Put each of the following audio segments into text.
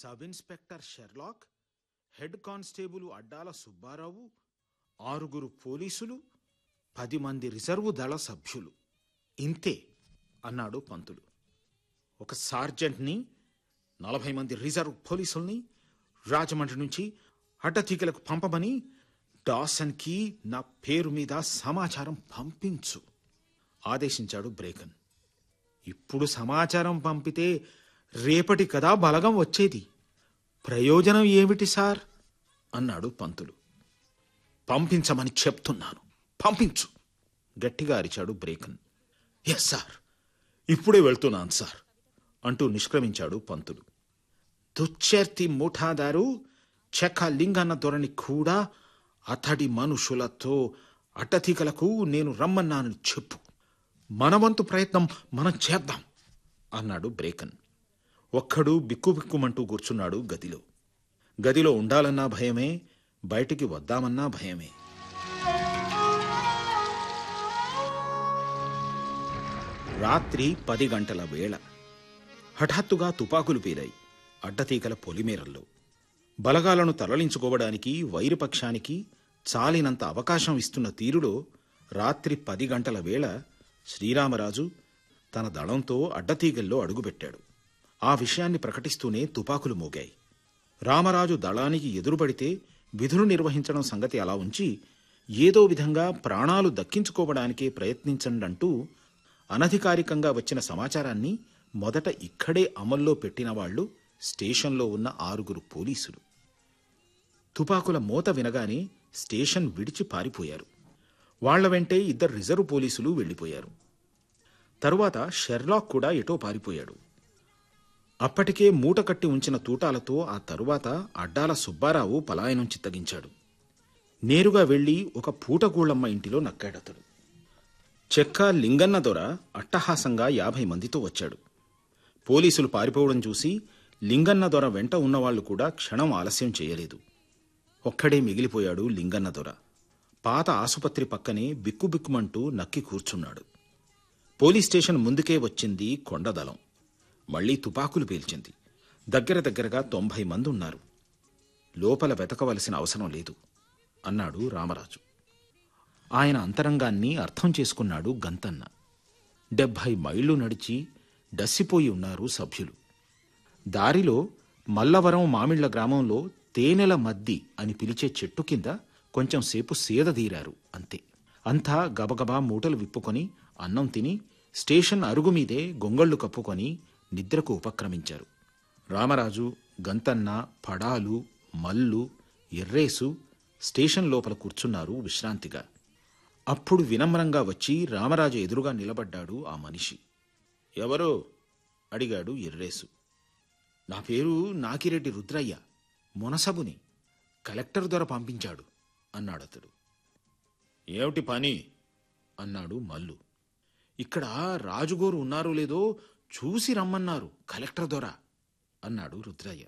sub inspector Sherlock head constable Addala Subbarao ఆరుగురు పోలీసులు పది మంది రిజర్వు దళ సభ్యులు ఇంతే అన్నాడు పంతులు ఒక సార్జెంట్ని నలభై మంది రిజర్వ్ పోలీసుల్ని రాజమండ్రి నుంచి అడ్డతీగలకు పంపమని డాసన్కి నా పేరు మీద సమాచారం పంపించు ఆదేశించాడు బ్రేకన్ ఇప్పుడు సమాచారం పంపితే రేపటి కదా బలగం వచ్చేది ప్రయోజనం ఏమిటి సార్ అన్నాడు పంతులు పంపించమని చెప్తున్నాను పంపించు గట్టిగా అరిచాడు బ్రేకన్ ఎస్ సార్ ఇప్పుడే వెళ్తున్నాను సార్ అంటూ నిష్క్రమించాడు పంతులు దుశ్చర్తి ముఠాదారు చెక్క లింగన్న దొరని కూడా అతడి మనుషులతో అడ్డతీగలకు నేను రమ్మన్నానని చెప్పు మనవంతు ప్రయత్నం మనం చేద్దాం అన్నాడు బ్రేకన్ ఒక్కడు బిక్కుబిక్కుమంటూ కూర్చున్నాడు గదిలో గదిలో ఉండాలన్నా భయమే బయటికి వద్దామన్నా భయమే రాత్రి పది గంటల వేళ హఠాత్తుగా తుపాకులు పేరాయి అడ్డతీగల పొలిమేరల్లో బలగాలను తరలించుకోవడానికి వైరుపక్షానికి చాలినంత అవకాశం ఇస్తున్న తీరులో రాత్రి పది గంటల వేళ శ్రీరామరాజు తన దళంతో అడ్డతీగల్లో అడుగుపెట్టాడు ఆ విషయాన్ని ప్రకటిస్తూనే తుపాకులు మోగాయి రామరాజు దళానికి ఎదురుపడితే విధులు నిర్వహించడం సంగతి అలా ఉంచి ఏదో విధంగా ప్రాణాలు దక్కించుకోవడానికే ప్రయత్నించండంటూ అనధికారికంగా వచ్చిన సమాచారాన్ని మొదట ఇక్కడే అమల్లో పెట్టిన వాళ్ళు స్టేషన్లో ఉన్న ఆరుగురు పోలీసులు తుపాకుల మోత వినగానే స్టేషన్ విడిచి పారిపోయారు వాళ్ల వెంటే ఇద్దరు రిజర్వ్ పోలీసులు వెళ్లిపోయారు తరువాత షెర్లాక్ కూడా ఎటో పారిపోయాడు అప్పటికే మూట కట్టి ఉంచిన తూటాలతో ఆ తరువాత అడ్డాల సుబ్బారావు పలాయనం చిత్తగించాడు నేరుగా వెళ్లి ఒక పూటగూళ్ళమ్మ ఇంటిలో నక్కాడతడు చెక్క లింగన్న దొర అట్టహాసంగా యాభై మందితో వచ్చాడు పోలీసులు పారిపోవడం చూసి లింగన్న దొర వెంట ఉన్నవాళ్లు కూడా క్షణం ఆలస్యం చేయలేదు ఒక్కడే మిగిలిపోయాడు లింగన్న దొర పాత ఆసుపత్రి పక్కనే బిక్కుబిక్కుమంటూ నక్కి కూర్చున్నాడు పోలీస్ స్టేషన్ ముందుకే వచ్చింది కొండదళం మళ్లీ తుపాకులు పేల్చింది దగ్గర దగ్గరగా తొంభై మంది ఉన్నారు లోపల వెతకవలసిన అవసరం లేదు అన్నాడు రామరాజు ఆయన అంతరంగాన్ని అర్థం చేసుకున్నాడు గంతన్న డెబ్భై మైళ్ళు నడిచి డస్సిపోయి ఉన్నారు సభ్యులు దారిలో మల్లవరం మామిళ్ల గ్రామంలో తేనెల మద్ది అని పిలిచే చెట్టు కింద కొంచెం సేపు సేదదీరారు అంతే అంతా గబగబా మూటలు విప్పుకొని అన్నం తిని స్టేషన్ అరుగు మీదే గొంగళ్ళు కప్పుకొని నిద్రకు ఉపక్రమించారు రామరాజు గంతన్న పడాలు మల్లు ఎర్రేసు స్టేషన్ లోపల కూర్చున్నారు విశ్రాంతిగా అప్పుడు వినమ్రంగా వచ్చి రామరాజు ఎదురుగా నిలబడ్డాడు ఆ మనిషి ఎవరో అడిగాడు ఎర్రేసు నా పేరు నాకిరెడ్డి రుద్రయ్య మునసబుని కలెక్టర్ ద్వారా పంపించాడు అన్నాడతడు ఏమిటి పని అన్నాడు మల్లు ఇక్కడ రాజుగోరు ఉన్నారో లేదో చూసి రమ్మన్నారు కలెక్టర్ దొర అన్నాడు రుద్రయ్య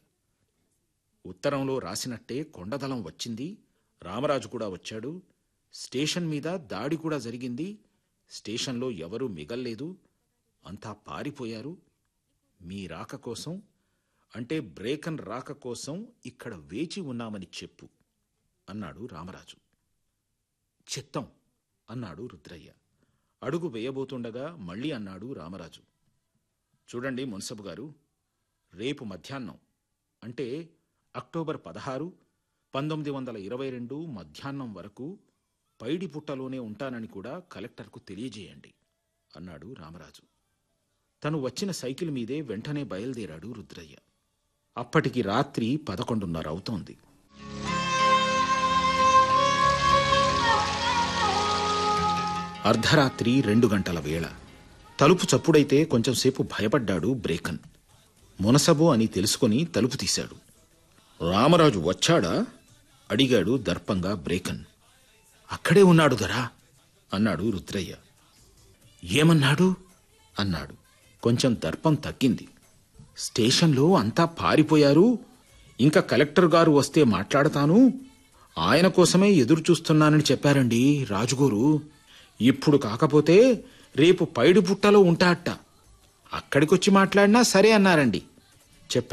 ఉత్తరంలో రాసినట్టే కొండదళం వచ్చింది రామరాజు కూడా వచ్చాడు స్టేషన్ మీద దాడి కూడా జరిగింది స్టేషన్లో ఎవరూ మిగల్లేదు అంతా పారిపోయారు మీ రాక కోసం అంటే బ్రేకన్ రాక కోసం ఇక్కడ వేచి ఉన్నామని చెప్పు అన్నాడు రామరాజు చిత్తం అన్నాడు రుద్రయ్య అడుగు వేయబోతుండగా మళ్ళీ అన్నాడు రామరాజు చూడండి మున్సబు గారు రేపు మధ్యాహ్నం అంటే అక్టోబర్ పదహారు పంతొమ్మిది వందల ఇరవై రెండు మధ్యాహ్నం వరకు పైడిపుట్టలోనే ఉంటానని కూడా కలెక్టర్కు తెలియజేయండి అన్నాడు రామరాజు తను వచ్చిన సైకిల్ మీదే వెంటనే బయలుదేరాడు రుద్రయ్య అప్పటికి రాత్రి పదకొండున్నర అవుతోంది అర్ధరాత్రి రెండు గంటల వేళ తలుపు చప్పుడైతే కొంచెంసేపు భయపడ్డాడు బ్రేకన్ మునసబు అని తెలుసుకొని తలుపు తీశాడు రామరాజు వచ్చాడా అడిగాడు దర్పంగా బ్రేకన్ అక్కడే ఉన్నాడు దొరా అన్నాడు రుద్రయ్య ఏమన్నాడు అన్నాడు కొంచెం దర్పం తగ్గింది స్టేషన్లో అంతా పారిపోయారు ఇంకా కలెక్టర్ గారు వస్తే మాట్లాడతాను ఆయన కోసమే ఎదురు చూస్తున్నానని చెప్పారండి రాజుగోరు ఇప్పుడు కాకపోతే రేపు పైడిపుట్టలో ఉంటాడట అక్కడికొచ్చి మాట్లాడినా సరే అన్నారండి